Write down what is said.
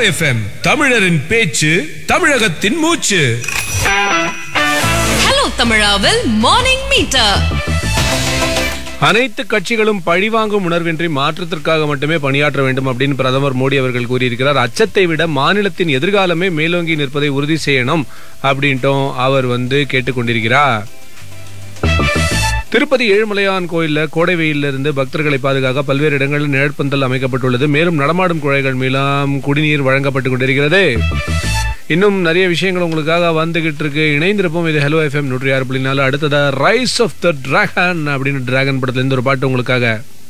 FM தமிழரின் பேச்சு தமிழகத்தின் மூச்சு ஹலோ தமிழாவில் மார்னிங் மீட்டர் அனைத்து கட்சிகளும் பழிவாங்கும் உணர்வின்றி மாற்றத்திற்காக மட்டுமே பணியாற்ற வேண்டும் அப்படின்னு பிரதமர் மோடி அவர்கள் கூறியிருக்கிறார் அச்சத்தை விட மாநிலத்தின் எதிர்காலமே மேலோங்கி நிற்பதை உறுதி செய்யணும் அப்படின்ட்டும் அவர் வந்து கேட்டுக்கொண்டிருக்கிறார் திருப்பதி ஏழுமலையான் கோயில்ல கோடை வெயிலில் இருந்து பக்தர்களை பாதுகாக்க பல்வேறு இடங்களில் நிழற்பந்தல் அமைக்கப்பட்டுள்ளது மேலும் நடமாடும் குழாய்கள் மூலம் குடிநீர் வழங்கப்பட்டு கொண்டிருக்கிறது இன்னும் நிறைய விஷயங்கள் உங்களுக்காக வந்துகிட்டு இருக்கு இணைந்திருப்போம் இது ஹலோ எஃப்எம் நூற்றி ஆறு புள்ளி நாலு அடுத்ததா ரைஸ் ஆஃப் த டிராகன் அப்படின்னு டிராகன் படத்துல இருந்து ஒரு பாட்டு உங்களுக்காக